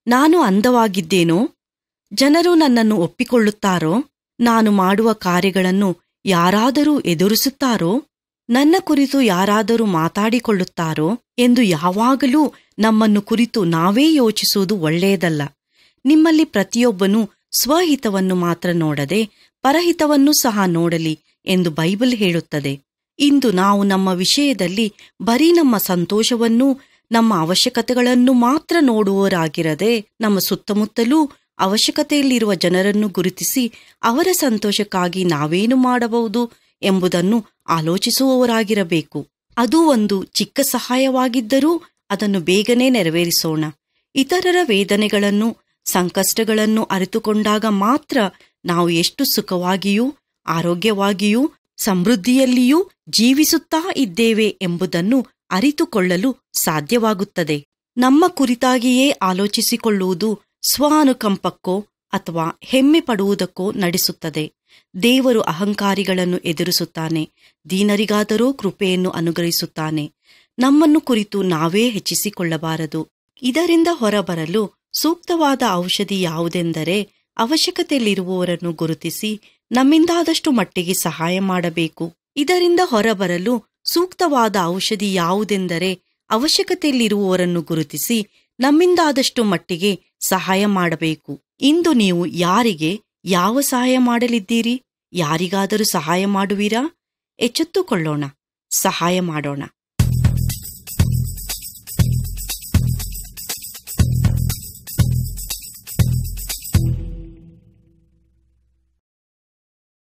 ನಾನು ಅಂದವಾಗಿದ್ದೇನೋ ಜನರು ನನ್ನನ್ನು ಒಪ್ಪಿಕೊಳ್ಳುತ್ತಾರೋ ನಾನು ಮಾಡುವ ಕಾರ್ಯಗಳನ್ನು ಯಾರಾದರೂ ಎದುರಿಸುತ್ತಾರೋ ನನ್ನ ಕುರಿತು ಯಾರಾದರೂ ಮಾತಾಡಿಕೊಳ್ಳುತ್ತಾರೋ ಎಂದು ಯಾವಾಗಲೂ ನಮ್ಮನ್ನು ಕುರಿತು ನಾವೇ ಯೋಚಿಸುವುದು ಒಳ್ಳೆಯದಲ್ಲ ನಿಮ್ಮಲ್ಲಿ ಪ್ರತಿಯೊಬ್ಬನೂ ಸ್ವಹಿತವನ್ನು ಮಾತ್ರ ನೋಡದೆ ಪರಹಿತವನ್ನೂ ಸಹ ನೋಡಲಿ ಎಂದು ಬೈಬಲ್ ಹೇಳುತ್ತದೆ ಇಂದು ನಾವು ನಮ್ಮ ವಿಷಯದಲ್ಲಿ ಬರೀ ನಮ್ಮ ಸಂತೋಷವನ್ನೂ ನಮ್ಮ ಅವಶ್ಯಕತೆಗಳನ್ನು ಮಾತ್ರ ನೋಡುವವರಾಗಿರದೆ ನಮ್ಮ ಸುತ್ತಮುತ್ತಲೂ ಅವಶ್ಯಕತೆಯಲ್ಲಿರುವ ಜನರನ್ನು ಗುರುತಿಸಿ ಅವರ ಸಂತೋಷಕ್ಕಾಗಿ ನಾವೇನು ಮಾಡಬಹುದು ಎಂಬುದನ್ನು ಆಲೋಚಿಸುವವರಾಗಿರಬೇಕು ಅದು ಒಂದು ಚಿಕ್ಕ ಸಹಾಯವಾಗಿದ್ದರೂ ಅದನ್ನು ಬೇಗನೆ ನೆರವೇರಿಸೋಣ ಇತರರ ವೇದನೆಗಳನ್ನು ಸಂಕಷ್ಟಗಳನ್ನು ಅರಿತುಕೊಂಡಾಗ ಮಾತ್ರ ನಾವು ಎಷ್ಟು ಸುಖವಾಗಿಯೂ ಆರೋಗ್ಯವಾಗಿಯೂ ಸಮೃದ್ಧಿಯಲ್ಲಿಯೂ ಜೀವಿಸುತ್ತಾ ಇದ್ದೇವೆ ಎಂಬುದನ್ನು ಅರಿತುಕೊಳ್ಳಲು ಸಾಧ್ಯವಾಗುತ್ತದೆ ನಮ್ಮ ಕುರಿತಾಗಿಯೇ ಆಲೋಚಿಸಿಕೊಳ್ಳುವುದು ಸ್ವಾನುಕಂಪಕ್ಕೋ ಅಥವಾ ಹೆಮ್ಮೆ ಪಡುವುದಕ್ಕೋ ನಡೆಸುತ್ತದೆ ದೇವರು ಅಹಂಕಾರಿಗಳನ್ನು ಎದುರಿಸುತ್ತಾನೆ ದೀನರಿಗಾದರೂ ಕೃಪೆಯನ್ನು ಅನುಗ್ರಹಿಸುತ್ತಾನೆ ನಮ್ಮನ್ನು ಕುರಿತು ನಾವೇ ಹೆಚ್ಚಿಸಿಕೊಳ್ಳಬಾರದು ಇದರಿಂದ ಹೊರಬರಲು ಸೂಕ್ತವಾದ ಔಷಧಿ ಯಾವುದೆಂದರೆ ಅವಶ್ಯಕತೆಯಲ್ಲಿರುವವರನ್ನು ಗುರುತಿಸಿ ನಮ್ಮಿಂದಾದಷ್ಟು ಮಟ್ಟಿಗೆ ಸಹಾಯ ಮಾಡಬೇಕು ಇದರಿಂದ ಹೊರಬರಲು ಸೂಕ್ತವಾದ ಔಷಧಿ ಯಾವುದೆಂದರೆ ಅವಶ್ಯಕತೆಯಲ್ಲಿರುವವರನ್ನು ಗುರುತಿಸಿ ನಮ್ಮಿಂದಾದಷ್ಟು ಮಟ್ಟಿಗೆ ಸಹಾಯ ಮಾಡಬೇಕು ಇಂದು ನೀವು ಯಾರಿಗೆ ಯಾವ ಸಹಾಯ ಮಾಡಲಿದ್ದೀರಿ ಯಾರಿಗಾದರೂ ಸಹಾಯ ಮಾಡುವಿರಾ ಎಚ್ಚೆತ್ತುಕೊಳ್ಳೋಣ ಸಹಾಯ ಮಾಡೋಣ